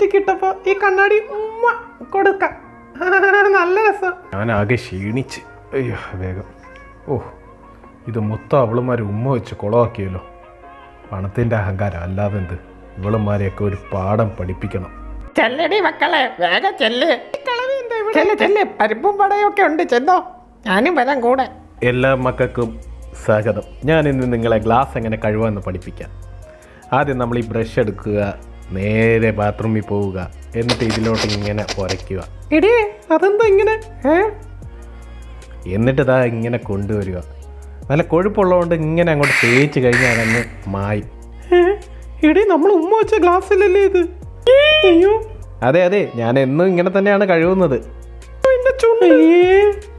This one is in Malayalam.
കിട്ടപ്പോ ഈ കണ്ണാടി ഉമ്മ കൊടുക്കാം നല്ല രസം ഞാൻ ആകെ ക്ഷീണിച്ച് അയ്യോ വേഗം ഓ ഇത് മൊത്തം അവളുമാർ ഉമ്മ വെച്ച് കുളമാക്കിയല്ലോ പണത്തിൻ്റെ അഹങ്കാരം അല്ലാതെ എന്ത് ഇവളുമാരെയൊക്കെ ഒരു പാഠം പഠിപ്പിക്കണം ചെല്ലടി മക്കളെ വേഗം ചെല്ല് ചെല്ല് ചെല്ല് പരിപ്പും വടയും ഒക്കെ ഉണ്ട് ചെന്നോ ഞാനും വരാം കൂടെ എല്ലാ മക്കൾക്കും സ്വാഗതം ഞാൻ ഇന്ന് നിങ്ങളെ ഗ്ലാസ് എങ്ങനെ കഴുകാമെന്ന് പഠിപ്പിക്കാം ആദ്യം നമ്മൾ ഈ ബ്രഷ് എടുക്കുക നേരെ ബാത്റൂമിൽ പോവുക എന്നിട്ട് ഇതിലോട്ട് ഇങ്ങനെ ഉരയ്ക്കുക എടേ അതെന്താ ഇങ്ങനെ ഏ എന്നിട്ട് ഇതാ ഇങ്ങനെ കൊണ്ടുവരിക നല്ല കൊഴുപ്പുള്ളതുകൊണ്ട് ഇങ്ങനെ അങ്ങോട്ട് തേച്ച് കഴിഞ്ഞാൽ അതങ്ങ് മായും എടേ നമ്മൾ ഉമ്മ വെച്ച ഗ്ലാസ്സിലല്ലേ ഇത് അയ്യോ അതെ അതെ ഞാൻ എന്നും ഇങ്ങനെ തന്നെയാണ് കഴുകുന്നത്